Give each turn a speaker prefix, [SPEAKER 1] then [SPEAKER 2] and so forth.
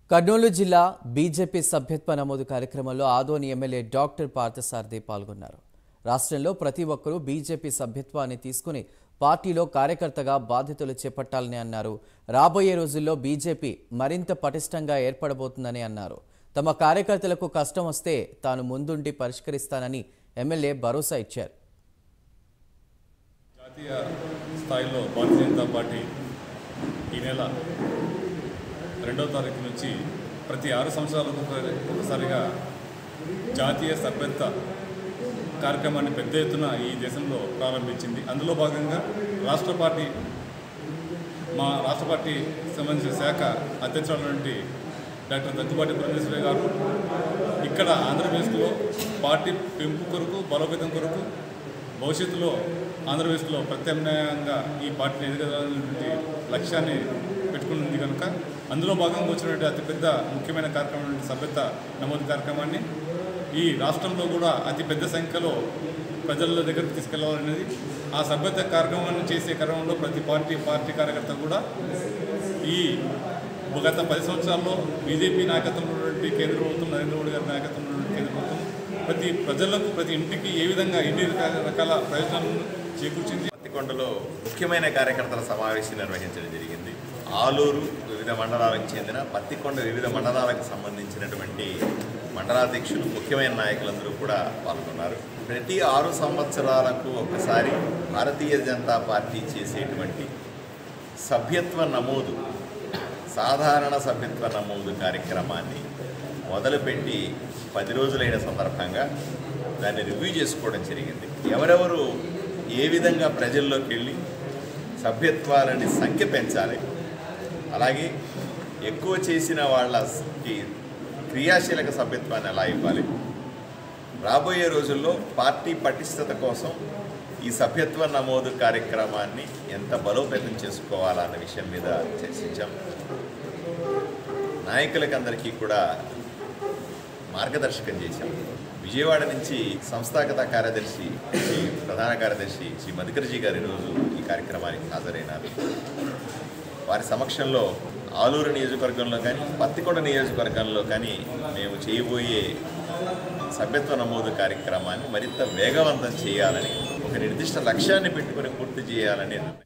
[SPEAKER 1] కర్నూలు జిల్లా బీజేపీ సభ్యత్వ నమోదు కార్యక్రమంలో ఆదోని ఎమ్మెల్యే డాక్టర్ పార్థసారథి పాల్గొన్నారు రాష్ట్రంలో ప్రతి ఒక్కరూ బీజేపీ సభ్యత్వాన్ని తీసుకుని పార్టీలో కార్యకర్తగా బాధ్యతలు చేపట్టాలని అన్నారు రాబోయే రోజుల్లో బీజేపీ మరింత పటిష్టంగా ఏర్పడబోతుందని అన్నారు తమ కార్యకర్తలకు కష్టం వస్తే తాను ముందుండి పరిష్కరిస్తానని ఎమ్మెల్యే భరోసా ఇచ్చారు
[SPEAKER 2] జాతీయ స్థాయిలో భారతీయ జనతా పార్టీ ఈ నెల రెండవ తారీఖు నుంచి ప్రతి ఆరు సంవత్సరాలకు ఒక- ఒకసారిగా జాతీయ సభ్యత్వ కార్యక్రమాన్ని పెద్ద ఎత్తున ఈ దేశంలో ప్రారంభించింది అందులో భాగంగా రాష్ట్ర పార్టీ మా రాష్ట్ర పార్టీ సంబంధించిన శాఖ అధ్యక్షులైనటువంటి డాక్టర్ దగ్గుబాటి పురంధేశ్వరి గారు ఇక్కడ ఆంధ్రప్రదేశ్లో పార్టీ పెంపు కొరకు బలోపేతం కొరకు భవిష్యత్తులో ఆంధ్రప్రదేశ్లో ప్రత్యామ్నాయంగా ఈ పార్టీని ఎదగలనేటువంటి లక్ష్యాన్ని పెట్టుకున్నది కనుక అందులో భాగంగా వచ్చినటువంటి అతిపెద్ద ముఖ్యమైన కార్యక్రమం సభ్యత నమోదు కార్యక్రమాన్ని ఈ రాష్ట్రంలో కూడా అతి పెద్ద సంఖ్యలో ప్రజల దగ్గరకు తీసుకెళ్లాలనేది ఆ సభ్యత కార్యక్రమాన్ని చేసే క్రమంలో ప్రతి పార్టీ పార్టీ కార్యకర్త కూడా ఈ గత పది సంవత్సరాల్లో బీజేపీ నాయకత్వంలో ఉన్నటువంటి కేంద్ర ప్రభుత్వం నరేంద్ర మోడీ గారి నాయకత్వంలో ఉన్నటువంటి కేంద్ర ప్రభుత్వం ప్రతి ప్రజలకు ప్రతి ఇంటికి ఏ విధంగా ఎన్ని రకాల రకాల ప్రయోజనాలను చేకూర్చింది
[SPEAKER 3] పత్తికొండలో ముఖ్యమైన కార్యకర్తల సమావేశం నిర్వహించడం జరిగింది ఆలూరు వివిధ మండలాలకు చెందిన పత్తికొండ వివిధ మండలాలకు సంబంధించినటువంటి మండలాధ్యక్షులు ముఖ్యమైన నాయకులందరూ కూడా పాల్గొన్నారు ప్రతి ఆరు సంవత్సరాలకు ఒకసారి భారతీయ జనతా పార్టీ చేసేటువంటి సభ్యత్వ నమోదు సాధారణ సభ్యత్వ నమోదు కార్యక్రమాన్ని మొదలుపెట్టి పది రోజులైన సందర్భంగా దాన్ని రివ్యూ చేసుకోవడం జరిగింది ఎవరెవరు ఏ విధంగా ప్రజల్లోకి వెళ్ళి సభ్యత్వాలని సంఖ్య పెంచాలి అలాగే ఎక్కువ చేసిన వాళ్ళకి క్రియాశీలక సభ్యత్వాన్ని ఎలా ఇవ్వాలి రాబోయే రోజుల్లో పార్టీ పటిష్టత కోసం ఈ సభ్యత్వ నమోదు కార్యక్రమాన్ని ఎంత బలోపేతం చేసుకోవాలన్న విషయం మీద చర్చించాం నాయకులకందరికీ కూడా మార్గదర్శకం చేశాం విజయవాడ నుంచి సంస్థాగత కార్యదర్శి శ్రీ ప్రధాన కార్యదర్శి శ్రీ మధుకర్జీ గారు ఈరోజు ఈ కార్యక్రమానికి హాజరైనారు వారి సమక్షంలో ఆలూరు నియోజకవర్గంలో కానీ పత్తికొండ నియోజకవర్గంలో కానీ మేము చేయబోయే సభ్యత్వ నమోదు కార్యక్రమాన్ని మరింత వేగవంతం చేయాలని ఒక నిర్దిష్ట లక్ష్యాన్ని పెట్టుకొని పూర్తి చేయాలని నిర్ణయం